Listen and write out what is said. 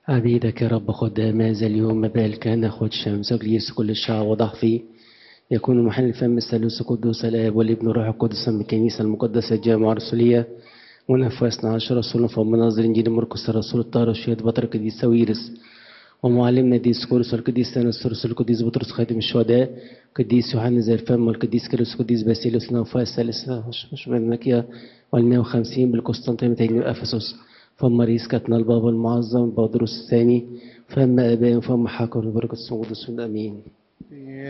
عبيدك يا رب خدام هذا اليوم مبارك ناخد شمس وجليس كل الشعب وضح فيه يكون محل فم الثالوث قدوس الاب والابن والروح القدس من الكنيسه المقدسه الجامعه الرسوليه ونفسنا عشر رسول فهم ناظر انجيل مرقس الرسول الطاهر الشهيد بطر القديس ساويرس ومعلمنا ديس كورس والقديس ثانوس الرسول القديس بطرس خاتم الشهداء قديس يوحنا زي الفم والقديس كيروس القديس باسيلوس نوفا الثالثة مش مكيا والمية وخمسين بالقسطنطينية افسس فم رئيس كاتنا البابا المعظم بودروس الثاني فم ابائهم فم حاكم بركة الصمود امين